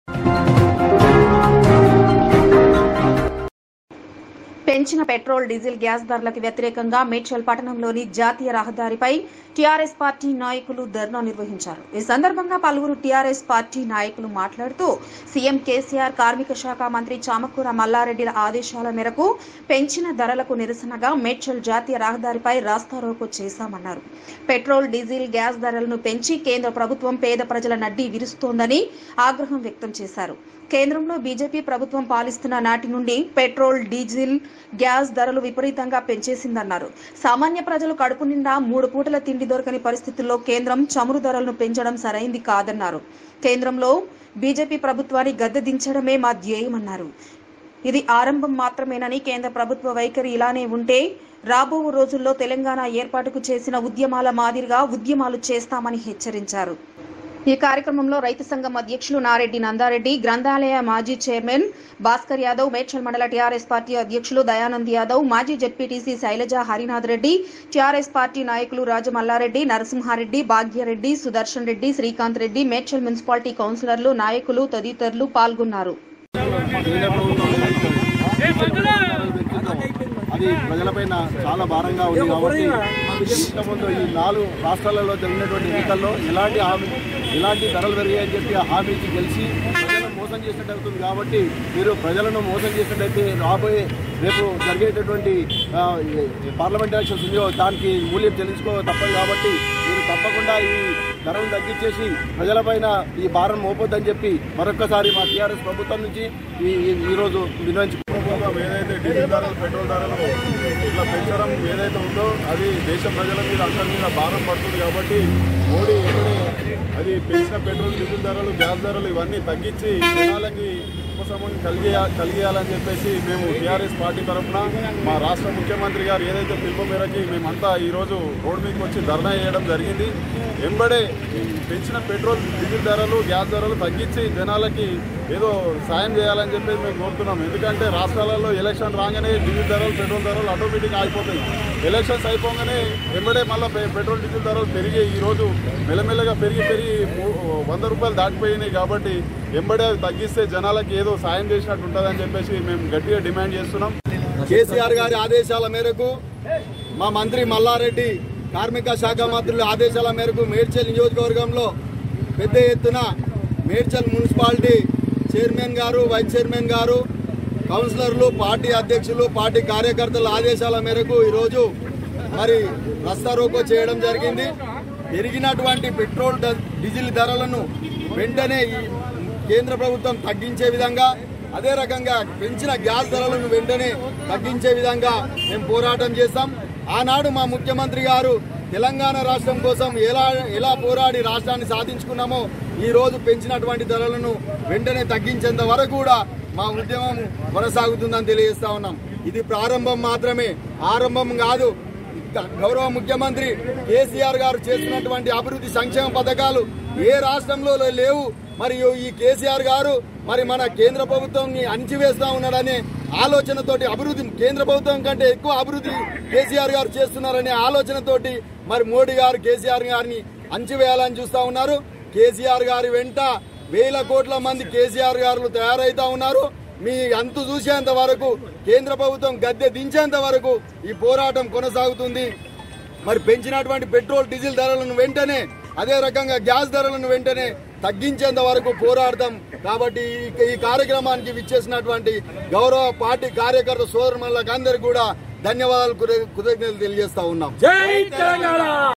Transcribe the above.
పెంచిన petrol diesel gas ధరలకు వ్యతిరేకంగా మేడ్చల్ పట్టణంలోని జాతీయ రహదారిపై టీఆర్ఎస్ పార్టీ నాయకులు ధర్నా నిర్వహించారు ఈ సందర్భంగా పలువురు టీఆర్ఎస్ పార్టీ నాయకులు మాట్లాడుతూ సీఎం కేసీఆర్ కార్మిక శాఖ మంత్రి చామకూర మల్లారెడ్డి ఆదేశాల మేరకు పెంచిన ధరలకు నిరసనగా మేడ్చల్ జాతీయ రహదారిపై రాస్తారోకో చేశామన్నారు పెట్రోల్ డీజిల్ గ్యాస్ ధరలను పెంచి కేంద్ర ప్రభుత్వం పేద ప్రజల నడ్డి విరుస్తోందని ఆగ్రహం వ్యక్తం చేశారు కేంద్రంలో బీజేపీ ప్రభుత్వం పాలిస్తున్న నాటి నుండి పెట్రోల్ డీజిల్ గ్యాస్ ధరలు విపరీతంగా పెంచేసిందన్నారు సామాన్య ప్రజలు కడుపు నిండా మూడు పూటల తిండి దొరకని పరిస్థితుల్లో కేంద్రం చమురు ధరలను పెంచడం సరైంది కాదన్నారు కేంద్రంలో బీజేపీ ప్రభుత్వాన్ని గద్దె దించడమే మా ధ్యేయమన్నారు ఇది ఆరంభం మాత్రమేనని కేంద్ర ప్రభుత్వ వైఖరి ఇలానే ఉంటే రాబో రోజుల్లో తెలంగాణ ఏర్పాటుకు చేసిన ఉద్యమాల మాదిరిగా ఉద్యమాలు చేస్తామని హెచ్చరించారు ఈ కార్యక్రమంలో రైతు సంఘం అధ్యక్షులు నారెడ్డి నందారెడ్డి గ్రంథాలయ మాజీ చైర్మన్ భాస్కర్ యాదవ్ మేడ్చల్ మండల టీఆర్ఎస్ పార్టీ అధ్యక్షులు దయానంద్ యాదవ్ మాజీ ZPTC Sailaja Harinath Reddy TRS party నాయకులు రాజమల్లారెడ్డి నరసింహారెడ్డి భాగ్యరెడ్డి సుదర్శన్ రెడ్డి శ్రీకాంత్ రెడ్డి మేడ్చల్ మున్సిపాలిటీ కౌన్సిలర్లు నాయకులు తదితరులు పాల్గొన్నారు కేంద్ర ప్రభుత్వం అది ప్రజలపైన చాలా భారంగా ఉంది కాబట్టి ఇంతకుముందు ఈ నాలుగు రాష్ట్రాలలో జరిగినటువంటి ఎన్నికల్లో ఎలాంటి హామీ ఎలాంటి ధరలు పెరిగాయని చెప్పి ఆ హామీ ఇచ్చి గెలిచి ప్రజలను మోసం చేసినట్టు అవుతుంది కాబట్టి మీరు ప్రజలను మోసం చేసినట్టయితే రాబోయే రేపు జరిగేటటువంటి ఆ, ఈ పార్లమెంట్ ఎలక్షన్స్ ఉందో దానికి మూల్యం చెల్లించుకో తప్పదు కాబట్టి మీరు తప్పకుండా ఈ ధరలు తగ్గించేసి ప్రజలపైన ఈ భారం మోపొద్దని చెప్పి మరొక్కసారి మా టీఆర్ఎస్ ప్రభుత్వం నుంచి ఈ ఈ- ఈరోజు నిర్వహించుకుంటున్నాం ఏదైతే డీజిల్ ధరలు పెట్రోల్ ధరలు ఇట్లా పెంచడం ఏదైతే ఉందో అది దేశ ప్రజల మీద అందరి మీద భారం పడుతుంది కాబట్టి మోడీ ఎక్కడే అది పెంచిన పెట్రోల్ డీజిల్ ధరలు గ్యాస్ ధరలు ఇవన్నీ తగ్గించి జనాలకి ఉపశమనం కలిగే కలిగేయాలని చెప్పేసి మేము టీఆర్ఎస్ పార్టీ తరఫున మా రాష్ట్ర ముఖ్యమంత్రి గారు ఏదైతే పిలుపు మేరకి మేమంతా ఈరోజు రోడ్డు మీదకి వచ్చి ధర్నా చేయడం జరిగింది ఎంబడే ఈ పెంచిన పెట్రోల్ డీజిల్ ధరలు గ్యాస్ ధరలు తగ్గించి జనాలకి ఏదో సాయం చేయాలని చెప్పేసి మేము కోరుతున్నాం ఎందుకంటే రాష్ట్రాలలో ఎలక్షన్ రాగానే డీజిల్ ధరలు పెట్రోల్ ధరలు ఆటోమేటిక్గా అయిపోతాయి ఎలక్షన్స్ అయిపోగానే వెంబడే మళ్ళీ పెట్రోల్ డీజిల్ ధరలు పెరిగి ఈరోజు మెల్లమెల్లగా పెరిగి పెరిగి మూ- వంద రూపాయలు దాటిపోయినాయి కాబట్టి వెంబడే అవి తగ్గిస్తే జనాలకి ఏదో సాయం చేసినట్టు ఉంటుందని చెప్పేసి మేము గట్టిగా డిమాండ్ చేస్తున్నాం కేసీఆర్ గారి ఆదేశాల మేరకు మా మంత్రి మల్లారెడ్డి కార్మిక శాఖ మంత్రుల ఆదేశాల మేరకు మేడ్చల్ నియోజకవర్గంలో పెద్ద ఎత్తున మేడ్చల్ మున్సిపాలిటీ చైర్మన్ గారు వైస్ చైర్మన్ గారు కౌన్సిలర్లు పార్టీ అధ్యక్షులు పార్టీ కార్యకర్తల ఆదేశాల మేరకు ఈరోజు మరి రస్తా రోకో చేయడం జరిగింది పెరిగినటువంటి పెట్రోల్ డ- డీజిల్ ధరలను వెంటనే ఈ కేంద్ర ప్రభుత్వం తగ్గించే విధంగా అదే రకంగా పెంచిన గ్యాస్ ధరలను వెంటనే తగ్గించే విధంగా మేము పోరాటం చేస్తాం ఆనాడు మా ముఖ్యమంత్రి గారు తెలంగాణ రాష్ట్రం కోసం ఎలా ఎలా పోరాడి రాష్ట్రాన్ని సాధించుకున్నామో ఈ రోజు పెంచినటువంటి ధరలను వెంటనే తగ్గించేంత వరకు కూడా మా ఉద్యమం కొనసాగుతుందని తెలియజేస్తా ఉన్నాం ఇది ప్రారంభం మాత్రమే ఆరంభం కాదు గౌరవ ముఖ్యమంత్రి కేసీఆర్ గారు చేస్తున్నటువంటి అభివృద్ధి సంక్షేమ పథకాలు ఏ రాష్ట్రంలో లేవు మరియు ఈ కేసీఆర్ గారు మరి మన కేంద్ర ప్రభుత్వం అణిచివేస్తా ఉన్నాడనే ఆలోచనతోటి అభివృద్ధి కేంద్ర ప్రభుత్వం కంటే ఎక్కువ అభివృద్ధి కేసీఆర్ గారు చేస్తున్నారనే ఆలోచనతోటి మరి మోడీ గారు కేసీఆర్ గారిని అంచివేయాలని చూస్తా ఉన్నారు కేసీఆర్ గారి వెంట వేల కోట్ల మంది కేసీఆర్ గారు తయారైతా ఉన్నారు మీ అంతు చూసేంత వరకు కేంద్ర ప్రభుత్వం గద్దె దించేంత వరకు ఈ పోరాటం కొనసాగుతుంది మరి పెంచినటువంటి పెట్రోల్ డీజిల్ ధరలను వెంటనే అదే రకంగా గ్యాస్ ధరలను వెంటనే తగ్గించేంత వరకు పోరాడతాం కాబట్టి ఈ- ఈ కార్యక్రమానికి విచ్చేసినటువంటి గౌరవ పార్టీ కార్యకర్త సోదరులకు అందరికీ కూడా ధన్యవాదాలు కృతజ్ఞతలు తెలియజేస్తా ఉన్నాం